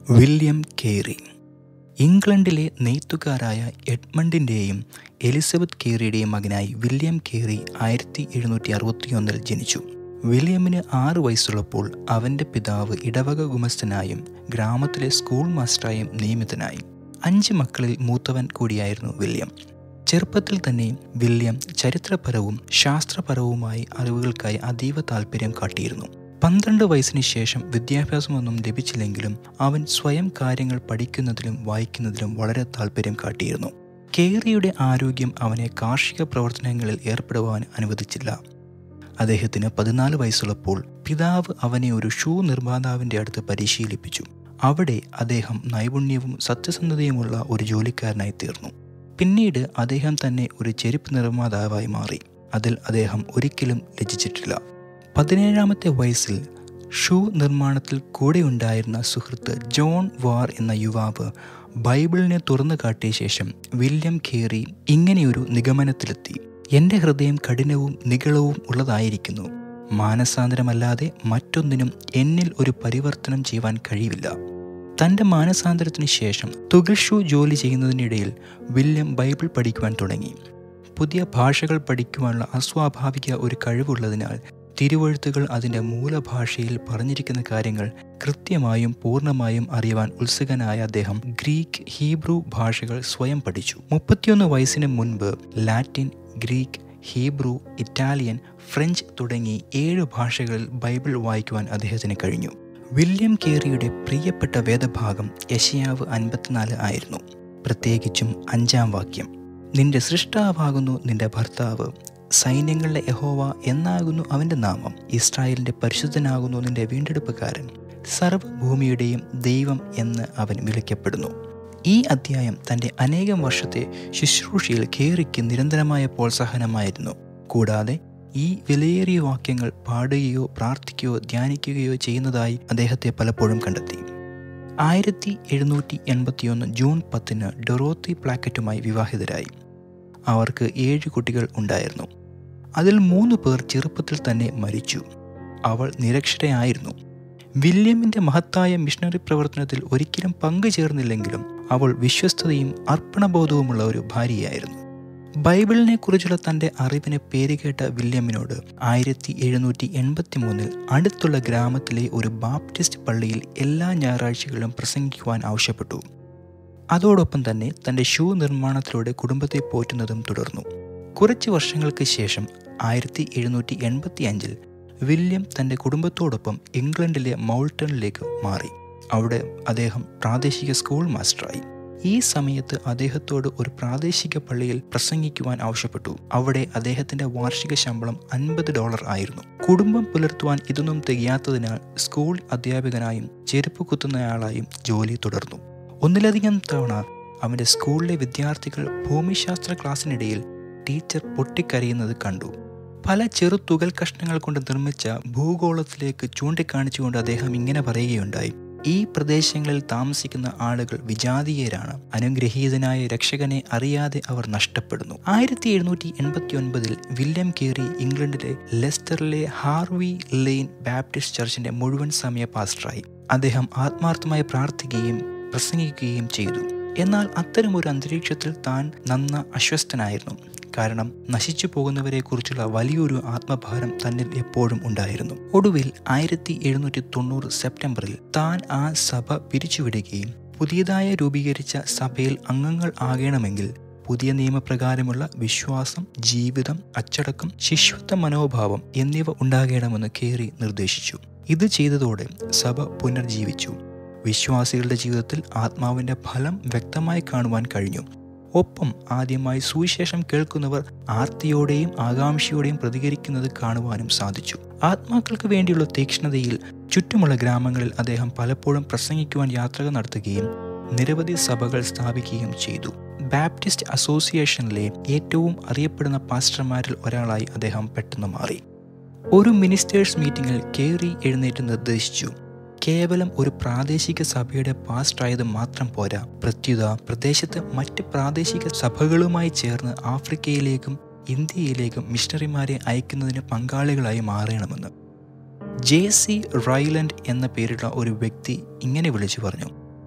William Carey ഇംഗ്ലണ്ടിലെ നെയ്ത്തുകാരായ എഡ്മണ്ടിൻ്റെയും Elizabeth കേറിയുടെയും മകനായി William കേറി ആയിരത്തി എഴുന്നൂറ്റി അറുപത്തിയൊന്നിൽ ജനിച്ചു വില്യമിന് ആറ് വയസ്സുള്ളപ്പോൾ അവൻ്റെ പിതാവ് ഇടവക ഗുമസ്തനായും ഗ്രാമത്തിലെ സ്കൂൾ മാസ്റ്ററായും നിയമിതനായി അഞ്ച് മക്കളിൽ മൂത്തവൻ കൂടിയായിരുന്നു വില്യം ചെറുപ്പത്തിൽ തന്നെ വില്യം ചരിത്രപരവും ശാസ്ത്രപരവുമായി അറിവുകൾക്കായി അതീവ താല്പര്യം കാട്ടിയിരുന്നു പന്ത്രണ്ട് വയസ്സിന് ശേഷം വിദ്യാഭ്യാസമൊന്നും ലഭിച്ചില്ലെങ്കിലും അവൻ സ്വയം കാര്യങ്ങൾ പഠിക്കുന്നതിലും വായിക്കുന്നതിലും വളരെ താല്പര്യം കാട്ടിയിരുന്നു കേറിയുടെ ആരോഗ്യം അവനെ കാർഷിക പ്രവർത്തനങ്ങളിൽ ഏർപ്പെടുവാൻ അനുവദിച്ചില്ല അദ്ദേഹത്തിന് പതിനാല് വയസ്സുള്ളപ്പോൾ പിതാവ് അവനെ ഒരു ഷൂ നിർമ്മാതാവിൻ്റെ അടുത്ത് പരിശീലിപ്പിച്ചു അവിടെ അദ്ദേഹം നൈപുണ്യവും സത്യസന്ധതയുമുള്ള ഒരു ജോലിക്കാരനായി തീർന്നു പിന്നീട് അദ്ദേഹം തന്നെ ഒരു ചെരുപ്പ് നിർമ്മാതാവായി മാറി അതിൽ അദ്ദേഹം ഒരിക്കലും ലജിച്ചിട്ടില്ല പതിനേഴാമത്തെ വയസ്സിൽ ഷൂ നിർമ്മാണത്തിൽ കൂടെ ഉണ്ടായിരുന്ന സുഹൃത്ത് ജോൺ വാർ എന്ന യുവാവ് ബൈബിളിനെ തുറന്നു കാട്ടിയ ശേഷം വില്യം ഖേറി ഇങ്ങനെയൊരു നിഗമനത്തിലെത്തി എൻ്റെ ഹൃദയം കഠിനവും നികളവും ഉള്ളതായിരിക്കുന്നു മാനസാന്തരമല്ലാതെ മറ്റൊന്നിനും എന്നിൽ ഒരു പരിവർത്തനം ചെയ്യുവാൻ കഴിയില്ല തൻ്റെ മാനസാന്തരത്തിന് ശേഷം തുകൽഷു ജോലി ചെയ്യുന്നതിനിടയിൽ വില്യം ബൈബിൾ പഠിക്കുവാൻ തുടങ്ങി പുതിയ ഭാഷകൾ പഠിക്കുവാനുള്ള അസ്വാഭാവിക ഒരു കഴിവുള്ളതിനാൽ തിരുവഴുത്തുകൾ അതിൻ്റെ മൂലഭാഷയിൽ പറഞ്ഞിരിക്കുന്ന കാര്യങ്ങൾ കൃത്യമായും പൂർണ്ണമായും അറിയുവാൻ ഉത്സുകനായ അദ്ദേഹം ഗ്രീക്ക് ഹീബ്രു ഭാഷകൾ സ്വയം പഠിച്ചു മുപ്പത്തിയൊന്ന് വയസ്സിന് മുൻപ് Latin Greek Hebrew Italian French തുടങ്ങി ഏഴ് ഭാഷകളിൽ ബൈബിൾ വായിക്കുവാൻ അദ്ദേഹത്തിന് കഴിഞ്ഞു വില്യം കേറിയുടെ പ്രിയപ്പെട്ട വേദഭാഗം യശയാവ് അൻപത്തിനാല് ആയിരുന്നു പ്രത്യേകിച്ചും അഞ്ചാം വാക്യം നിന്റെ സൃഷ്ടാവാകുന്നു നിന്റെ ഭർത്താവ് സൈന്യങ്ങളുടെ യഹോവ എന്നാകുന്നു അവൻ്റെ നാമം ഇസ്രായേലിൻ്റെ പരിശുദ്ധനാകുന്നു നിന്റെ വീണ്ടെടുപ്പുകാരൻ സർവ്വഭൂമിയുടെയും ദൈവം എന്ന് അവൻ വിളിക്കപ്പെടുന്നു ഈ അധ്യായം തൻ്റെ അനേകം വർഷത്തെ ശുശ്രൂഷയിൽ കേറിക്ക് നിരന്തരമായ പ്രോത്സാഹനമായിരുന്നു കൂടാതെ ഈ വിലയേറിയ വാക്യങ്ങൾ പാടുകയോ പ്രാർത്ഥിക്കുകയോ ധ്യാനിക്കുകയോ ചെയ്യുന്നതായി അദ്ദേഹത്തെ പലപ്പോഴും കണ്ടെത്തി ആയിരത്തി എഴുന്നൂറ്റി എൺപത്തിയൊന്ന് ജൂൺ പത്തിന് ഡൊറോത്തി പ്ലാക്കറ്റുമായി വിവാഹിതരായി അവർക്ക് ഏഴ് കുട്ടികൾ ഉണ്ടായിരുന്നു അതിൽ മൂന്ന് പേർ ചെറുപ്പത്തിൽ തന്നെ മരിച്ചു അവൾ നിരക്ഷരയായിരുന്നു വില്യമിൻ്റെ മഹത്തായ മിഷണറി പ്രവർത്തനത്തിൽ ഒരിക്കലും പങ്കുചേർന്നില്ലെങ്കിലും അവൾ വിശ്വസ്തതയും അർപ്പണബോധവുമുള്ള ഒരു ഭാര്യയായിരുന്നു ബൈബിളിനെ കുറിച്ചുള്ള തൻ്റെ അറിവിനെ പേരുകേട്ട വില്യമിനോട് ആയിരത്തി എഴുന്നൂറ്റി എൺപത്തി മൂന്നിൽ അടുത്തുള്ള ഗ്രാമത്തിലെ ഒരു ബാപ്റ്റിസ്റ്റ് പള്ളിയിൽ എല്ലാ ഞായറാഴ്ചകളിലും പ്രസംഗിക്കുവാൻ ആവശ്യപ്പെട്ടു അതോടൊപ്പം തന്നെ തൻ്റെ ഷൂ നിർമ്മാണത്തിലൂടെ കുടുംബത്തെ പോറ്റുന്നതും തുടർന്നു കുറച്ച് വർഷങ്ങൾക്ക് ശേഷം ആയിരത്തി എഴുന്നൂറ്റി എൺപത്തി അഞ്ചിൽ വില്യം തൻ്റെ കുടുംബത്തോടൊപ്പം ഇംഗ്ലണ്ടിലെ മൗൾട്ടണിലേക്ക് മാറി അവിടെ അദ്ദേഹം പ്രാദേശിക സ്കൂൾ മാസ്റ്ററായി ഈ സമയത്ത് അദ്ദേഹത്തോട് ഒരു പ്രാദേശിക പള്ളിയിൽ പ്രസംഗിക്കുവാൻ ആവശ്യപ്പെട്ടു അവിടെ അദ്ദേഹത്തിന്റെ വാർഷിക ശമ്പളം അൻപത് ഡോളർ ആയിരുന്നു കുടുംബം പുലർത്തുവാൻ ഇതൊന്നും തികയാത്തതിനാൽ സ്കൂൾ അധ്യാപകനായും ചെരുപ്പ് കുത്തുന്നയാളായും ജോലി തുടർന്നു ഒന്നിലധികം തവണ അവൻ്റെ സ്കൂളിലെ വിദ്യാർത്ഥികൾ ഭൂമിശാസ്ത്ര ക്ലാസ്സിനിടയിൽ ടീച്ചർ പൊട്ടിക്കരയുന്നത് കണ്ടു പല ചെറു തുകൽ കഷ്ണങ്ങൾ കൊണ്ട് നിർമ്മിച്ച ഭൂഗോളത്തിലേക്ക് ചൂണ്ടിക്കാണിച്ചുകൊണ്ട് അദ്ദേഹം ഇങ്ങനെ പറയുകയുണ്ടായി ഈ പ്രദേശങ്ങളിൽ താമസിക്കുന്ന ആളുകൾ വിജാതീയരാണ് അനുഗ്രഹീതനായ രക്ഷകനെ അറിയാതെ അവർ നഷ്ടപ്പെടുന്നു ആയിരത്തി എഴുന്നൂറ്റി എൺപത്തി ഒൻപതിൽ വില്യം കേറി ഇംഗ്ലണ്ടിലെ ലെസ്റ്ററിലെ ഹാർവി ലെയിൻ ബാപ്റ്റിസ്റ്റ് ചർച്ചിന്റെ മുഴുവൻ സമയ പാസ്റ്ററായി അദ്ദേഹം ആത്മാർത്ഥമായി പ്രാർത്ഥിക്കുകയും പ്രസംഗിക്കുകയും ചെയ്തു എന്നാൽ അത്തരം ഒരു അന്തരീക്ഷത്തിൽ താൻ നന്ന അസ്വസ്ഥനായിരുന്നു കാരണം നശിച്ചു പോകുന്നവരെ കുറിച്ചുള്ള വലിയൊരു ആത്മഭാരം തന്നിൽ എപ്പോഴും ഉണ്ടായിരുന്നു ഒടുവിൽ ആയിരത്തി എഴുന്നൂറ്റി തൊണ്ണൂറ് സെപ്റ്റംബറിൽ താൻ ആ സഭ പിരിച്ചുവിടുകയും പുതിയതായി രൂപീകരിച്ച സഭയിൽ അംഗങ്ങൾ ആകണമെങ്കിൽ പുതിയ നിയമപ്രകാരമുള്ള വിശ്വാസം ജീവിതം അച്ചടക്കം ശിശുത്വ മനോഭാവം എന്നിവ ഉണ്ടാകണമെന്ന് കേറി നിർദ്ദേശിച്ചു ഇത് ചെയ്തതോടെ സഭ പുനർജീവിച്ചു വിശ്വാസികളുടെ ജീവിതത്തിൽ ആത്മാവിന്റെ ഫലം വ്യക്തമായി കാണുവാൻ കഴിഞ്ഞു ഒപ്പം ആദ്യമായി സുവിശേഷം കേൾക്കുന്നവർ ആർത്തിയോടെയും ആകാംക്ഷയോടെയും പ്രതികരിക്കുന്നത് കാണുവാനും സാധിച്ചു ആത്മാക്കൾക്ക് വേണ്ടിയുള്ള തീക്ഷ്ണതയിൽ ചുറ്റുമുള്ള ഗ്രാമങ്ങളിൽ അദ്ദേഹം പലപ്പോഴും പ്രസംഗിക്കുവാൻ യാത്രകൾ നടത്തുകയും നിരവധി സഭകൾ സ്ഥാപിക്കുകയും ചെയ്തു ബാപ്റ്റിസ്റ്റ് അസോസിയേഷനിലെ ഏറ്റവും അറിയപ്പെടുന്ന പാസ്റ്റർമാരിൽ ഒരാളായി അദ്ദേഹം പെട്ടെന്ന് മാറി ഒരു മിനിസ്റ്റേഴ്സ് മീറ്റിംഗിൽ കേറി എഴുന്നേറ്റ് നിർദ്ദേശിച്ചു കേവലം ഒരു പ്രാദേശിക സഭയുടെ പാസ്റ്റായത് മാത്രം പോരാ പ്രത്യുത പ്രദേശത്ത് മറ്റ് പ്രാദേശിക സഭകളുമായി ചേർന്ന് ആഫ്രിക്കയിലേക്കും ഇന്ത്യയിലേക്കും മിഷണറിമാരെ അയക്കുന്നതിന് പങ്കാളികളായി മാറണമെന്ന് ജെ സി റൈലൻഡ് എന്ന പേരുള്ള ഒരു വ്യക്തി ഇങ്ങനെ വിളിച്ചു പറഞ്ഞു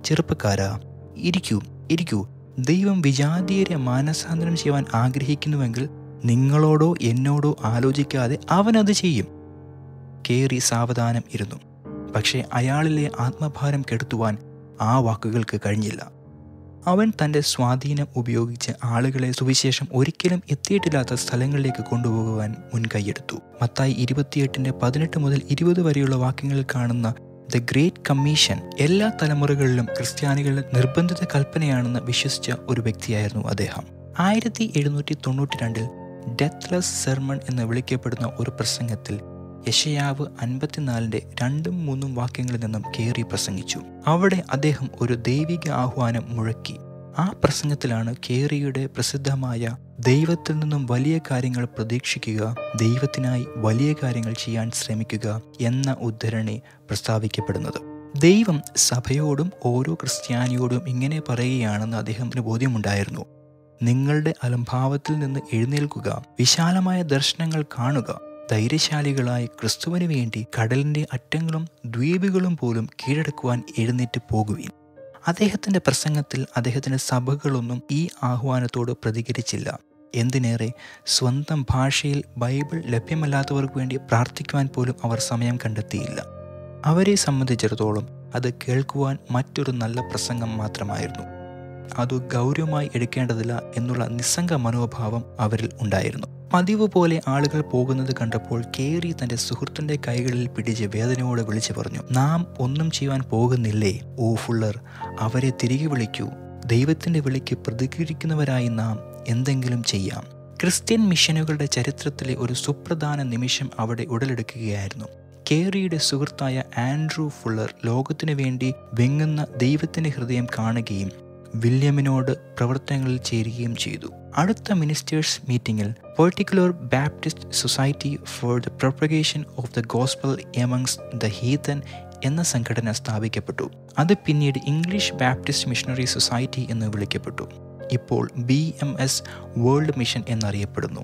ചെറുപ്പക്കാരാ ഇരിക്കൂ ഇരിക്കൂ ദൈവം വിജാതീയരെ മാനസാന്തരം ചെയ്യുവാൻ ആഗ്രഹിക്കുന്നുവെങ്കിൽ നിങ്ങളോടോ എന്നോടോ ആലോചിക്കാതെ അവനത് ചെയ്യും കേറി സാവധാനം ഇരുന്നു പക്ഷേ അയാളിലെ ആത്മഭാരം കെടുത്തുവാൻ ആ വാക്കുകൾക്ക് കഴിഞ്ഞില്ല അവൻ തൻ്റെ സ്വാധീനം ഉപയോഗിച്ച് ആളുകളെ സുവിശേഷം ഒരിക്കലും എത്തിയിട്ടില്ലാത്ത സ്ഥലങ്ങളിലേക്ക് കൊണ്ടുപോകുവാൻ മുൻകൈയെടുത്തു മത്തായി ഇരുപത്തിയെട്ടിൻ്റെ പതിനെട്ട് മുതൽ ഇരുപത് വരെയുള്ള വാക്യങ്ങളിൽ കാണുന്ന ദ ഗ്രേറ്റ് കമ്മീഷൻ എല്ലാ തലമുറകളിലും ക്രിസ്ത്യാനികളുടെ നിർബന്ധിത കൽപ്പനയാണെന്ന് വിശ്വസിച്ച ഒരു വ്യക്തിയായിരുന്നു അദ്ദേഹം ആയിരത്തി എഴുന്നൂറ്റി തൊണ്ണൂറ്റി രണ്ടിൽ ഡെത്ത്ലെസ് സെർമൺ എന്ന് വിളിക്കപ്പെടുന്ന ഒരു പ്രസംഗത്തിൽ യശയാവ് അൻപത്തിനാലിൻ്റെ രണ്ടും മൂന്നും വാക്യങ്ങളിൽ നിന്നും കേറി പ്രസംഗിച്ചു അവിടെ അദ്ദേഹം ഒരു ദൈവിക ആഹ്വാനം മുഴക്കി ആ പ്രസംഗത്തിലാണ് കേറിയുടെ പ്രസിദ്ധമായ ദൈവത്തിൽ നിന്നും വലിയ കാര്യങ്ങൾ പ്രതീക്ഷിക്കുക ദൈവത്തിനായി വലിയ കാര്യങ്ങൾ ചെയ്യാൻ ശ്രമിക്കുക എന്ന ഉദ്ധരണി പ്രസ്താവിക്കപ്പെടുന്നത് ദൈവം സഭയോടും ഓരോ ക്രിസ്ത്യാനിയോടും ഇങ്ങനെ പറയുകയാണെന്ന് അദ്ദേഹത്തിന് ബോധ്യമുണ്ടായിരുന്നു നിങ്ങളുടെ അലംഭാവത്തിൽ നിന്ന് എഴുന്നേൽക്കുക വിശാലമായ ദർശനങ്ങൾ കാണുക ധൈര്യശാലികളായി ക്രിസ്തുവിന് വേണ്ടി കടലിൻ്റെ അറ്റങ്ങളും ദ്വീപുകളും പോലും കീഴടക്കുവാൻ എഴുന്നേറ്റ് പോകുവിൻ അദ്ദേഹത്തിൻ്റെ പ്രസംഗത്തിൽ അദ്ദേഹത്തിൻ്റെ സഭകളൊന്നും ഈ ആഹ്വാനത്തോട് പ്രതികരിച്ചില്ല എന്തിനേറെ സ്വന്തം ഭാഷയിൽ ബൈബിൾ ലഭ്യമല്ലാത്തവർക്ക് വേണ്ടി പ്രാർത്ഥിക്കുവാൻ പോലും അവർ സമയം കണ്ടെത്തിയില്ല അവരെ സംബന്ധിച്ചിടത്തോളം അത് കേൾക്കുവാൻ മറ്റൊരു നല്ല പ്രസംഗം മാത്രമായിരുന്നു അത് ഗൗരവമായി എടുക്കേണ്ടതില്ല എന്നുള്ള നിസ്സംഗ മനോഭാവം അവരിൽ ഉണ്ടായിരുന്നു പതിവ് പോലെ ആളുകൾ പോകുന്നത് കണ്ടപ്പോൾ കേറി തന്റെ സുഹൃത്തിന്റെ കൈകളിൽ പിടിച്ച് വേദനയോടെ വിളിച്ചു പറഞ്ഞു നാം ഒന്നും ചെയ്യുവാൻ പോകുന്നില്ലേ ഓ ഫുള്ളർ അവരെ തിരികെ വിളിക്കൂ ദൈവത്തിന്റെ വിളിക്ക് പ്രതികരിക്കുന്നവരായി നാം എന്തെങ്കിലും ചെയ്യാം ക്രിസ്ത്യൻ മിഷനുകളുടെ ചരിത്രത്തിലെ ഒരു സുപ്രധാന നിമിഷം അവിടെ ഉടലെടുക്കുകയായിരുന്നു കേറിയുടെ സുഹൃത്തായ ആൻഡ്രൂ ഫുള്ളർ ലോകത്തിനു വേണ്ടി വെങ്ങുന്ന ദൈവത്തിന്റെ ഹൃദയം കാണുകയും വില്യമിനോട് പ്രവർത്തനങ്ങളിൽ ചേരുകയും ചെയ്തു അടുത്ത മിനിസ്റ്റേഴ്സ് മീറ്റിംഗിൽ particular Baptist society for the propagation of the gospel amongst the heathen എന്ന സംഘടന സ്ഥാപിക്കപ്പെട്ടു അത് പിന്നീട് ഇംഗ്ലീഷ് ബാപ്റ്റിസ്റ്റ് മിഷണറി സൊസൈറ്റി എന്ന് വിളിക്കപ്പെട്ടു ഇപ്പോൾ B M S world mission എന്നറിയപ്പെടുന്നു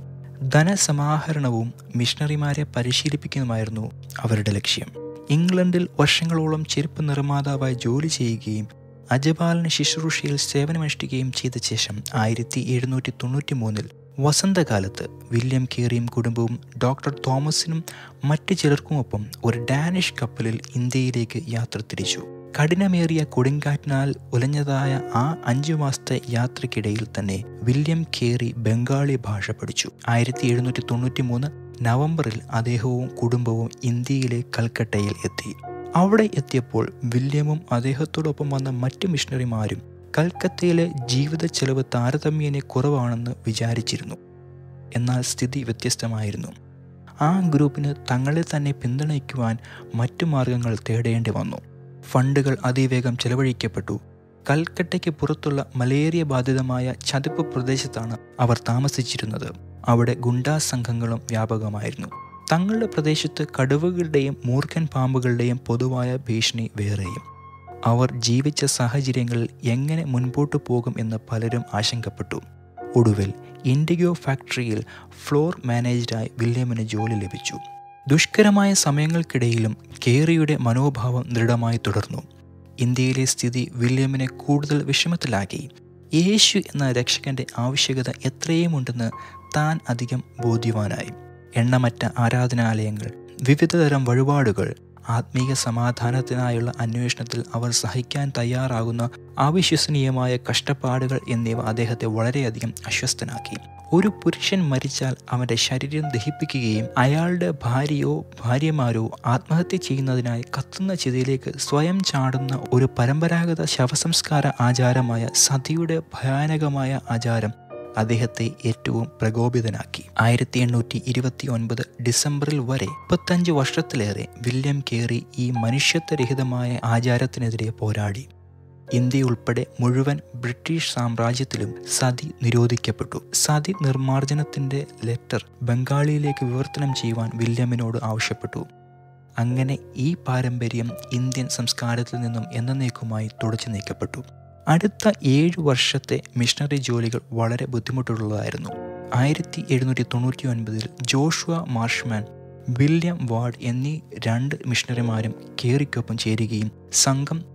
ധനസമാഹരണവും മിഷണറിമാരെ പരിശീലിപ്പിക്കുന്നതുമായിരുന്നു അവരുടെ ലക്ഷ്യം ഇംഗ്ലണ്ടിൽ വർഷങ്ങളോളം ചെരുപ്പ് നിർമ്മാതാവായി ജോലി ചെയ്യുകയും അജപാലന ശുശ്രൂഷയിൽ സേവനമനുഷ്ഠിക്കുകയും ചെയ്ത ശേഷം ആയിരത്തി എഴുന്നൂറ്റി തൊണ്ണൂറ്റി മൂന്നിൽ വസന്തകാലത്ത് വില്യം കേറിയും കുടുംബവും ഡോക്ടർ തോമസിനും മറ്റു ചിലർക്കുമൊപ്പം ഒരു ഡാനിഷ് കപ്പലിൽ ഇന്ത്യയിലേക്ക് യാത്ര തിരിച്ചു കഠിനമേറിയ കൊടുങ്കാറ്റിനാൽ ഉലഞ്ഞതായ ആ അഞ്ചു മാസത്തെ യാത്രക്കിടയിൽ തന്നെ വില്യം കേറി ബംഗാളി ഭാഷ പഠിച്ചു ആയിരത്തി എഴുന്നൂറ്റി തൊണ്ണൂറ്റി മൂന്ന് നവംബറിൽ അദ്ദേഹവും കുടുംബവും ഇന്ത്യയിലെ കൽക്കട്ടയിൽ എത്തി അവിടെ എത്തിയപ്പോൾ വില്യമും അദ്ദേഹത്തോടൊപ്പം വന്ന മറ്റു മിഷണറിമാരും കൽക്കത്തയിലെ ജീവിത ചെലവ് താരതമ്യേന കുറവാണെന്ന് വിചാരിച്ചിരുന്നു എന്നാൽ സ്ഥിതി വ്യത്യസ്തമായിരുന്നു ആ ഗ്രൂപ്പിന് തങ്ങളെ തന്നെ പിന്തുണയ്ക്കുവാൻ മറ്റു മാർഗങ്ങൾ തേടേണ്ടി വന്നു ഫണ്ടുകൾ അതിവേഗം ചെലവഴിക്കപ്പെട്ടു കൽക്കട്ടയ്ക്ക് പുറത്തുള്ള മലേറിയ ബാധിതമായ ചതുപ്പ് പ്രദേശത്താണ് അവർ താമസിച്ചിരുന്നത് അവിടെ ഗുണ്ടാ സംഘങ്ങളും വ്യാപകമായിരുന്നു തങ്ങളുടെ പ്രദേശത്ത് കടുവകളുടെയും മൂർഖൻ പാമ്പുകളുടെയും പൊതുവായ ഭീഷണി വേറെയും അവർ ജീവിച്ച സാഹചര്യങ്ങളിൽ എങ്ങനെ മുൻപോട്ടു പോകും എന്ന് പലരും ആശങ്കപ്പെട്ടു ഒടുവിൽ ഇൻഡിഗോ ഫാക്ടറിയിൽ ഫ്ലോർ മാനേജരായി വില്യമിന് ജോലി ലഭിച്ചു ദുഷ്കരമായ സമയങ്ങൾക്കിടയിലും കേറിയുടെ മനോഭാവം ദൃഢമായി തുടർന്നു ഇന്ത്യയിലെ സ്ഥിതി വില്യമിനെ കൂടുതൽ വിഷമത്തിലാക്കി യേശു എന്ന രക്ഷകന്റെ ആവശ്യകത എത്രയുമുണ്ടെന്ന് താൻ അധികം ബോധ്യവാനായി എണ്ണമറ്റ ആരാധനാലയങ്ങൾ വിവിധതരം വഴിപാടുകൾ ആത്മീയ സമാധാനത്തിനായുള്ള അന്വേഷണത്തിൽ അവർ സഹിക്കാൻ തയ്യാറാകുന്ന അവിശ്വസനീയമായ കഷ്ടപ്പാടുകൾ എന്നിവ അദ്ദേഹത്തെ വളരെയധികം അസ്വസ്ഥനാക്കി ഒരു പുരുഷൻ മരിച്ചാൽ അവൻ്റെ ശരീരം ദഹിപ്പിക്കുകയും അയാളുടെ ഭാര്യയോ ഭാര്യമാരോ ആത്മഹത്യ ചെയ്യുന്നതിനായി കത്തുന്ന ചിതയിലേക്ക് സ്വയം ചാടുന്ന ഒരു പരമ്പരാഗത ശവസംസ്കാര ആചാരമായ സതിയുടെ ഭയാനകമായ ആചാരം അദ്ദേഹത്തെ ഏറ്റവും പ്രകോപിതനാക്കി ആയിരത്തി എണ്ണൂറ്റി ഇരുപത്തി ഒൻപത് ഡിസംബറിൽ വരെ മുപ്പത്തഞ്ച് വർഷത്തിലേറെ വില്യം കേറി ഈ മനുഷ്യത്വരഹിതമായ ആചാരത്തിനെതിരെ പോരാടി ഇന്ത്യ ഉൾപ്പെടെ മുഴുവൻ ബ്രിട്ടീഷ് സാമ്രാജ്യത്തിലും സതി നിരോധിക്കപ്പെട്ടു സതി നിർമ്മാർജ്ജനത്തിന്റെ ലെറ്റർ ബംഗാളിയിലേക്ക് വിവർത്തനം ചെയ്യുവാൻ വില്യമിനോട് ആവശ്യപ്പെട്ടു അങ്ങനെ ഈ പാരമ്പര്യം ഇന്ത്യൻ സംസ്കാരത്തിൽ നിന്നും എന്നേക്കുമായി തുടച്ചു നീക്കപ്പെട്ടു അടുത്ത ഏഴ് വർഷത്തെ മിഷണറി ജോലികൾ വളരെ ബുദ്ധിമുട്ടുള്ളതായിരുന്നു ആയിരത്തി എഴുന്നൂറ്റി തൊണ്ണൂറ്റി ഒൻപതിൽ ജോഷുവ മാർഷ്മാൻ വില്യം വാർഡ് എന്നീ രണ്ട് മിഷണറിമാരും കേറിക്കൊപ്പം ചേരുകയും സംഘം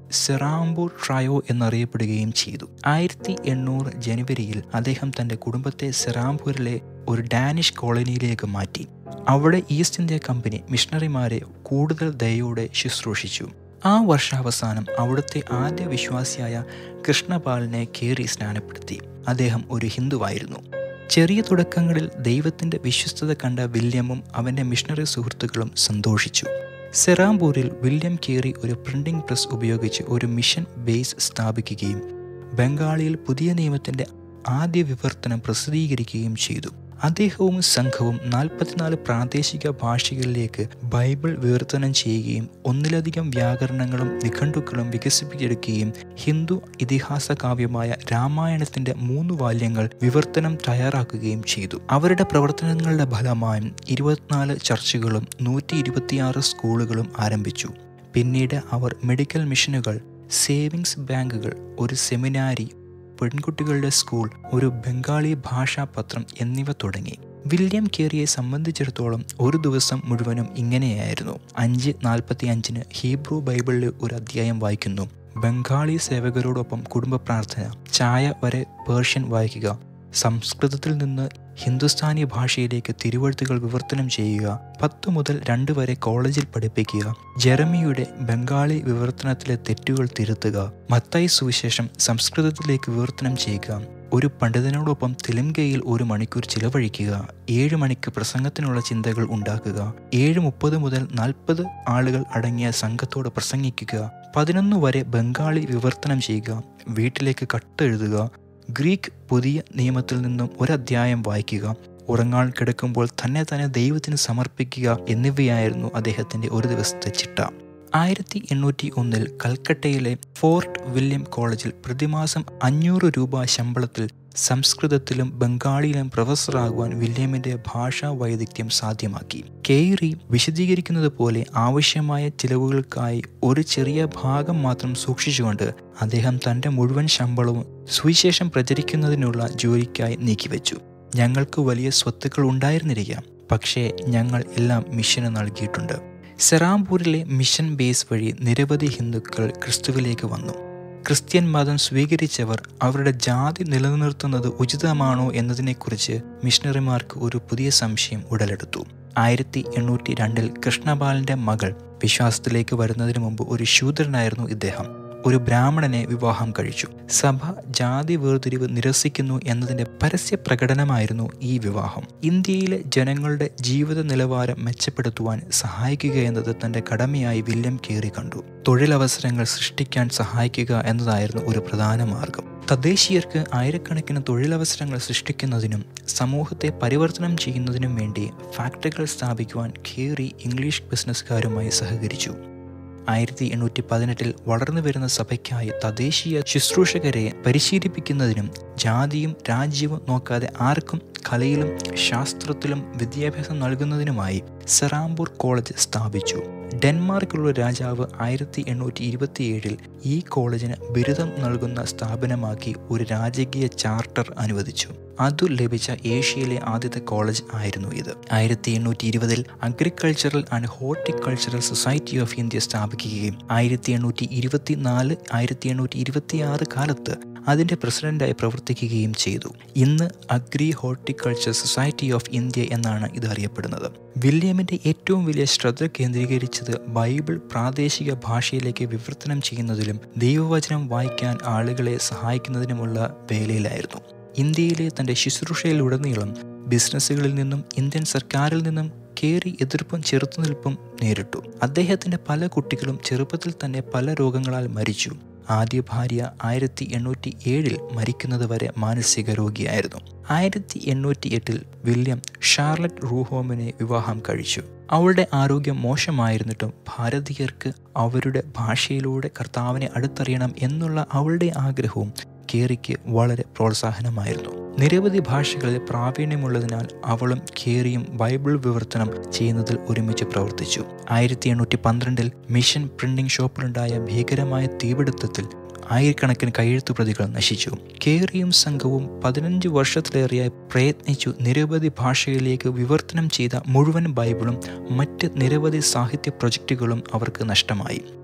സെറാംബൂർ ട്രയോ എന്നറിയപ്പെടുകയും ചെയ്തു ആയിരത്തി എണ്ണൂറ് ജനുവരിയിൽ അദ്ദേഹം തന്റെ കുടുംബത്തെ സെറാംപൂരിലെ ഒരു ഡാനിഷ് കോളനിയിലേക്ക് മാറ്റി അവിടെ ഈസ്റ്റ് ഇന്ത്യ കമ്പനി മിഷണറിമാരെ കൂടുതൽ ദയോടെ ശുശ്രൂഷിച്ചു ആ വർഷാവസാനം അവിടുത്തെ ആദ്യ വിശ്വാസിയായ കൃഷ്ണപാലിനെ കേറി സ്നാനപ്പെടുത്തി അദ്ദേഹം ഒരു ഹിന്ദുവായിരുന്നു ചെറിയ തുടക്കങ്ങളിൽ ദൈവത്തിന്റെ വിശ്വസ്തത കണ്ട വില്യമും അവന്റെ മിഷണറി സുഹൃത്തുക്കളും സന്തോഷിച്ചു സെറാംപൂരിൽ വില്യം കേറി ഒരു പ്രിന്റിംഗ് പ്രസ് ഉപയോഗിച്ച് ഒരു മിഷൻ ബേസ് സ്ഥാപിക്കുകയും ബംഗാളിയിൽ പുതിയ നിയമത്തിന്റെ ആദ്യ വിവർത്തനം പ്രസിദ്ധീകരിക്കുകയും ചെയ്തു അദ്ദേഹവും സംഘവും നാൽപ്പത്തിനാല് പ്രാദേശിക ഭാഷകളിലേക്ക് ബൈബിൾ വിവർത്തനം ചെയ്യുകയും ഒന്നിലധികം വ്യാകരണങ്ങളും നിഘണ്ടുക്കളും വികസിപ്പിച്ചെടുക്കുകയും ഹിന്ദു ഇതിഹാസ കാവ്യമായ രാമായണത്തിന്റെ മൂന്ന് വാല്യങ്ങൾ വിവർത്തനം തയ്യാറാക്കുകയും ചെയ്തു അവരുടെ പ്രവർത്തനങ്ങളുടെ ഫലമായും ഇരുപത്തിനാല് ചർച്ചുകളും നൂറ്റി ഇരുപത്തിയാറ് സ്കൂളുകളും ആരംഭിച്ചു പിന്നീട് അവർ മെഡിക്കൽ മിഷനുകൾ സേവിങ്സ് ബാങ്കുകൾ ഒരു സെമിനാരി പെൺകുട്ടികളുടെ സ്കൂൾ ഒരു ബംഗാളി ഭാഷാ പത്രം എന്നിവ തുടങ്ങി വില്യം കേറിയെ സംബന്ധിച്ചിടത്തോളം ഒരു ദിവസം മുഴുവനും ഇങ്ങനെയായിരുന്നു അഞ്ച് നാൽപ്പത്തി അഞ്ചിന് ഹീബ്രു ബൈബിളിലെ ഒരു അധ്യായം വായിക്കുന്നു ബംഗാളി സേവകരോടൊപ്പം കുടുംബ പ്രാർത്ഥന ചായ വരെ പേർഷ്യൻ വായിക്കുക സംസ്കൃതത്തിൽ നിന്ന് ഹിന്ദുസ്ഥാനി ഭാഷയിലേക്ക് തിരുവഴുത്തുകൾ വിവർത്തനം ചെയ്യുക പത്ത് മുതൽ രണ്ട് വരെ കോളേജിൽ പഠിപ്പിക്കുക ജെറമിയുടെ ബംഗാളി വിവർത്തനത്തിലെ തെറ്റുകൾ തിരുത്തുക മത്തായി സുവിശേഷം സംസ്കൃതത്തിലേക്ക് വിവർത്തനം ചെയ്യുക ഒരു പണ്ഡിതനോടൊപ്പം തെലുങ്കയിൽ ഒരു മണിക്കൂർ ചിലവഴിക്കുക ഏഴ് മണിക്ക് പ്രസംഗത്തിനുള്ള ചിന്തകൾ ഉണ്ടാക്കുക ഏഴ് മുപ്പത് മുതൽ നാൽപ്പത് ആളുകൾ അടങ്ങിയ സംഘത്തോട് പ്രസംഗിക്കുക പതിനൊന്ന് വരെ ബംഗാളി വിവർത്തനം ചെയ്യുക വീട്ടിലേക്ക് കത്തെഴുതുക ഗ്രീക്ക് പുതിയ നിയമത്തിൽ നിന്നും ഒരധ്യായം വായിക്കുക ഉറങ്ങാൻ കിടക്കുമ്പോൾ തന്നെ തന്നെ ദൈവത്തിന് സമർപ്പിക്കുക എന്നിവയായിരുന്നു അദ്ദേഹത്തിന്റെ ഒരു ദിവസത്തെ ചിട്ട ആയിരത്തി എണ്ണൂറ്റി ഒന്നിൽ കൽക്കട്ടയിലെ ഫോർട്ട് വില്യം കോളേജിൽ പ്രതിമാസം അഞ്ഞൂറ് രൂപ ശമ്പളത്തിൽ സംസ്കൃതത്തിലും ബംഗാളിയിലും പ്രൊഫസറാകുവാൻ വില്യമിന്റെ ഭാഷാ വൈദഗ്ധ്യം സാധ്യമാക്കി കെയ്റി വിശദീകരിക്കുന്നത് പോലെ ആവശ്യമായ ചിലവുകൾക്കായി ഒരു ചെറിയ ഭാഗം മാത്രം സൂക്ഷിച്ചുകൊണ്ട് അദ്ദേഹം തന്റെ മുഴുവൻ ശമ്പളവും സുവിശേഷം പ്രചരിക്കുന്നതിനുള്ള ജോലിക്കായി നീക്കിവെച്ചു ഞങ്ങൾക്ക് വലിയ സ്വത്തുക്കൾ ഉണ്ടായിരുന്നിരിക്കാം പക്ഷേ ഞങ്ങൾ എല്ലാം മിഷന് നൽകിയിട്ടുണ്ട് സെറാംപൂരിലെ മിഷൻ ബേസ് വഴി നിരവധി ഹിന്ദുക്കൾ ക്രിസ്തുവിലേക്ക് വന്നു ക്രിസ്ത്യൻ മതം സ്വീകരിച്ചവർ അവരുടെ ജാതി നിലനിർത്തുന്നത് ഉചിതമാണോ എന്നതിനെക്കുറിച്ച് മിഷണറിമാർക്ക് ഒരു പുതിയ സംശയം ഉടലെടുത്തു ആയിരത്തി എണ്ണൂറ്റി രണ്ടിൽ കൃഷ്ണപാലിന്റെ മകൾ വിശ്വാസത്തിലേക്ക് വരുന്നതിന് മുമ്പ് ഒരു ശൂദ്രനായിരുന്നു ഇദ്ദേഹം ഒരു ബ്രാഹ്മണനെ വിവാഹം കഴിച്ചു സഭ ജാതി വേർതിരിവ് നിരസിക്കുന്നു എന്നതിന്റെ പരസ്യ പ്രകടനമായിരുന്നു ഈ വിവാഹം ഇന്ത്യയിലെ ജനങ്ങളുടെ ജീവിത നിലവാരം മെച്ചപ്പെടുത്തുവാൻ സഹായിക്കുക എന്നത് തന്റെ കടമയായി വില്യം കേറി കണ്ടു തൊഴിലവസരങ്ങൾ സൃഷ്ടിക്കാൻ സഹായിക്കുക എന്നതായിരുന്നു ഒരു പ്രധാന മാർഗം തദ്ദേശീയർക്ക് ആയിരക്കണക്കിന് തൊഴിലവസരങ്ങൾ സൃഷ്ടിക്കുന്നതിനും സമൂഹത്തെ പരിവർത്തനം ചെയ്യുന്നതിനും വേണ്ടി ഫാക്ടറികൾ സ്ഥാപിക്കുവാൻ ഖേറി ഇംഗ്ലീഷ് ബിസിനസ്സുകാരുമായി സഹകരിച്ചു ആയിരത്തി എണ്ണൂറ്റി പതിനെട്ടിൽ വളർന്നു വരുന്ന സഭയ്ക്കായി തദ്ദേശീയ ശുശ്രൂഷകരെ പരിശീലിപ്പിക്കുന്നതിനും ജാതിയും രാജ്യവും നോക്കാതെ ആർക്കും കലയിലും ശാസ്ത്രത്തിലും വിദ്യാഭ്യാസം നൽകുന്നതിനുമായി സെറാംപൂർ കോളേജ് സ്ഥാപിച്ചു ഡെൻമാർക്കുള്ള രാജാവ് ആയിരത്തി എണ്ണൂറ്റി ഇരുപത്തിയേഴിൽ ഈ കോളേജിന് ബിരുദം നൽകുന്ന സ്ഥാപനമാക്കി ഒരു രാജകീയ ചാർട്ടർ അനുവദിച്ചു അതു ലഭിച്ച ഏഷ്യയിലെ ആദ്യത്തെ കോളേജ് ആയിരുന്നു ഇത് ആയിരത്തി എണ്ണൂറ്റി ഇരുപതിൽ agricultural and horticultural society of India സ്ഥാപിക്കുകയും ആയിരത്തി എണ്ണൂറ്റി ഇരുപത്തിനാല് ആയിരത്തി എണ്ണൂറ്റി ഇരുപത്തിയാറ് കാലത്ത് അതിൻ്റെ പ്രസിഡന്റായി പ്രവർത്തിക്കുകയും ചെയ്തു ഇന്ന് agri horticulture society of India എന്നാണ് ഇത് അറിയപ്പെടുന്നത് വില്യമിന്റെ ഏറ്റവും വലിയ ശ്രദ്ധ കേന്ദ്രീകരിച്ചത് ബൈബിൾ പ്രാദേശിക ഭാഷയിലേക്ക് വിവർത്തനം ചെയ്യുന്നതിലും ദൈവവചനം വായിക്കാൻ ആളുകളെ സഹായിക്കുന്നതിനുമുള്ള വേലയിലായിരുന്നു ഇന്ത്യയിലെ തന്റെ ശുശ്രൂഷയിലുടനീളം ബിസിനസ്സുകളിൽ നിന്നും ഇന്ത്യൻ സർക്കാരിൽ നിന്നും കേറി എതിർപ്പും ചെറുത്തുനിൽപ്പും നേരിട്ടു അദ്ദേഹത്തിന്റെ പല കുട്ടികളും ചെറുപ്പത്തിൽ തന്നെ പല രോഗങ്ങളാൽ മരിച്ചു ആദ്യ ഭാര്യ ആയിരത്തി എണ്ണൂറ്റി ഏഴിൽ മരിക്കുന്നത് വരെ മാനസിക രോഗിയായിരുന്നു ആയിരത്തി എണ്ണൂറ്റി എട്ടിൽ വില്യം ഷാർലറ്റ് റൂഹോമിനെ വിവാഹം കഴിച്ചു അവളുടെ ആരോഗ്യം മോശമായിരുന്നിട്ടും ഭാരതീയർക്ക് അവരുടെ ഭാഷയിലൂടെ കർത്താവിനെ അടുത്തറിയണം എന്നുള്ള അവളുടെ ആഗ്രഹവും കേറിക്ക് വളരെ പ്രോത്സാഹനമായിരുന്നു നിരവധി ഭാഷകളിൽ പ്രാവീണ്യമുള്ളതിനാൽ അവളും കേറിയും ബൈബിൾ വിവർത്തനം ചെയ്യുന്നതിൽ ഒരുമിച്ച് പ്രവർത്തിച്ചു ആയിരത്തി എണ്ണൂറ്റി പന്ത്രണ്ടിൽ മിഷൻ പ്രിന്റിംഗ് ഷോപ്പിലുണ്ടായ ഭീകരമായ തീപിടുത്തത്തിൽ ആയിരക്കണക്കിന് കയ്യെഴുത്തു പ്രതികൾ നശിച്ചു കേറിയും സംഘവും പതിനഞ്ച് വർഷത്തിലേറെയായി പ്രയത്നിച്ചു നിരവധി ഭാഷകളിലേക്ക് വിവർത്തനം ചെയ്ത മുഴുവൻ ബൈബിളും മറ്റ് നിരവധി സാഹിത്യ പ്രൊജക്റ്റുകളും അവർക്ക് നഷ്ടമായി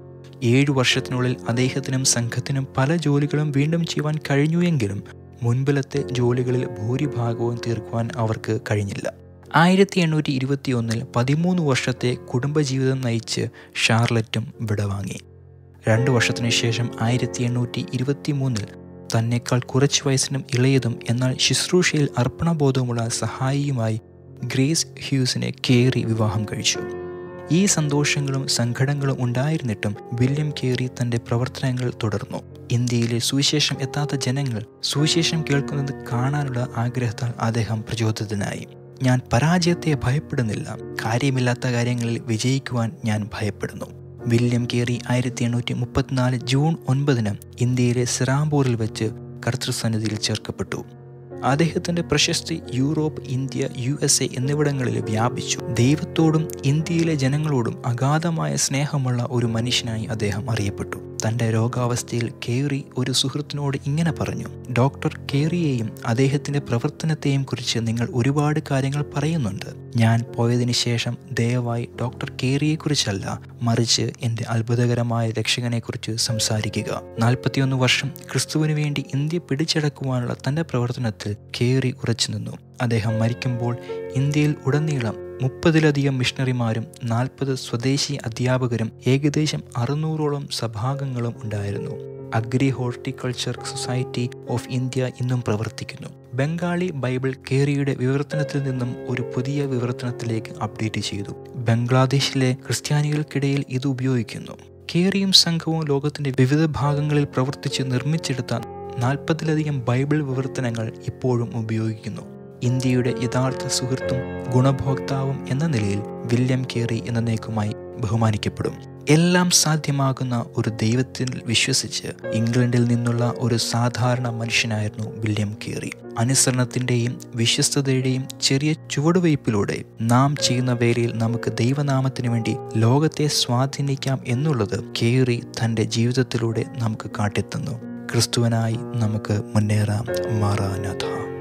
ഏഴു വർഷത്തിനുള്ളിൽ അദ്ദേഹത്തിനും സംഘത്തിനും പല ജോലികളും വീണ്ടും ചെയ്യുവാൻ കഴിഞ്ഞുവെങ്കിലും മുൻപിലത്തെ ജോലികളിൽ ഭൂരിഭാഗവും തീർക്കുവാൻ അവർക്ക് കഴിഞ്ഞില്ല ആയിരത്തി എണ്ണൂറ്റി ഇരുപത്തി ഒന്നിൽ പതിമൂന്ന് വർഷത്തെ കുടുംബജീവിതം നയിച്ച് ഷാർലറ്റും വിടവാങ്ങി രണ്ടു വർഷത്തിനു ശേഷം ആയിരത്തി എണ്ണൂറ്റി ഇരുപത്തി മൂന്നിൽ തന്നെക്കാൾ കുറച്ച് വയസ്സിനും ഇളയതും എന്നാൽ ശുശ്രൂഷയിൽ അർപ്പണബോധവുമുള്ള സഹായിയുമായി ഗ്രേസ് ഹ്യൂസിനെ കേറി വിവാഹം കഴിച്ചു ഈ സന്തോഷങ്ങളും സങ്കടങ്ങളും ഉണ്ടായിരുന്നിട്ടും വില്യം കേറി തന്റെ പ്രവർത്തനങ്ങൾ തുടർന്നു ഇന്ത്യയിലെ സുവിശേഷം എത്താത്ത ജനങ്ങൾ സുവിശേഷം കേൾക്കുന്നത് കാണാനുള്ള ആഗ്രഹത്താൽ അദ്ദേഹം പ്രചോദിതനായി ഞാൻ പരാജയത്തെ ഭയപ്പെടുന്നില്ല കാര്യമില്ലാത്ത കാര്യങ്ങളിൽ വിജയിക്കുവാൻ ഞാൻ ഭയപ്പെടുന്നു വില്യം കേറി ആയിരത്തി എണ്ണൂറ്റി മുപ്പത്തിനാല് ജൂൺ ഒൻപതിന് ഇന്ത്യയിലെ സിറാംപൂരിൽ വെച്ച് കർത്തൃസന്നിധിയിൽ ചേർക്കപ്പെട്ടു അദ്ദേഹത്തിന്റെ പ്രശസ്തി Europe India U S A എന്നിവിടങ്ങളിൽ വ്യാപിച്ചു ദൈവത്തോടും ഇന്ത്യയിലെ ജനങ്ങളോടും അഗാധമായ സ്നേഹമുള്ള ഒരു മനുഷ്യനായി അദ്ദേഹം അറിയപ്പെട്ടു തന്റെ രോഗാവസ്ഥയിൽ കേറി ഒരു സുഹൃത്തിനോട് ഇങ്ങനെ പറഞ്ഞു ഡോക്ടർ കേറിയെയും അദ്ദേഹത്തിന്റെ പ്രവർത്തനത്തെയും കുറിച്ച് നിങ്ങൾ ഒരുപാട് കാര്യങ്ങൾ പറയുന്നുണ്ട് ഞാൻ പോയതിനു ശേഷം ദയവായി ഡോക്ടർ കേറിയെക്കുറിച്ചല്ല മറിച്ച് എൻ്റെ അത്ഭുതകരമായ രക്ഷകനെക്കുറിച്ച് സംസാരിക്കുക നാൽപ്പത്തിയൊന്ന് വർഷം ക്രിസ്തുവിന് വേണ്ടി ഇന്ത്യ പിടിച്ചടക്കുവാനുള്ള തന്റെ പ്രവർത്തനത്തിൽ കേറി ഉറച്ചു നിന്നു അദ്ദേഹം മരിക്കുമ്പോൾ ഇന്ത്യയിൽ ഉടനീളം മുപ്പതിലധികം മിഷണറിമാരും നാൽപ്പത് സ്വദേശി അധ്യാപകരും ഏകദേശം അറുന്നൂറോളം സഭാംഗങ്ങളും ഉണ്ടായിരുന്നു agri horticulture society of India ഇന്നും പ്രവർത്തിക്കുന്നു ബംഗാളി ബൈബിൾ കേറിയുടെ വിവർത്തനത്തിൽ നിന്നും ഒരു പുതിയ വിവർത്തനത്തിലേക്ക് അപ്ഡേറ്റ് ചെയ്തു ബംഗ്ലാദേശിലെ ക്രിസ്ത്യാനികൾക്കിടയിൽ ഇത് ഉപയോഗിക്കുന്നു കേറിയും സംഘവും ലോകത്തിന്റെ വിവിധ ഭാഗങ്ങളിൽ പ്രവർത്തിച്ച് നിർമ്മിച്ചെടുത്ത നാൽപ്പതിലധികം ബൈബിൾ വിവർത്തനങ്ങൾ ഇപ്പോഴും ഉപയോഗിക്കുന്നു ഇന്ത്യയുടെ യഥാർത്ഥ സുഹൃത്തും ഗുണഭോക്താവും എന്ന നിലയിൽ വില്യം കേറി എന്നേക്കുമായി ബഹുമാനിക്കപ്പെടും എല്ലാം സാധ്യമാകുന്ന ഒരു ദൈവത്തിൽ വിശ്വസിച്ച് ഇംഗ്ലണ്ടിൽ നിന്നുള്ള ഒരു സാധാരണ മനുഷ്യനായിരുന്നു വില്യം കേറി അനുസരണത്തിൻ്റെയും വിശ്വസ്തതയുടെയും ചെറിയ ചുവടുവയ്പിലൂടെ നാം ചെയ്യുന്ന വേലയിൽ നമുക്ക് ദൈവനാമത്തിനു വേണ്ടി ലോകത്തെ സ്വാധീനിക്കാം എന്നുള്ളത് കേറി തൻ്റെ ജീവിതത്തിലൂടെ നമുക്ക് കാട്ടിത്തന്നു ക്രിസ്തുവനായി നമുക്ക് മുന്നേറാം മാറാനാഥ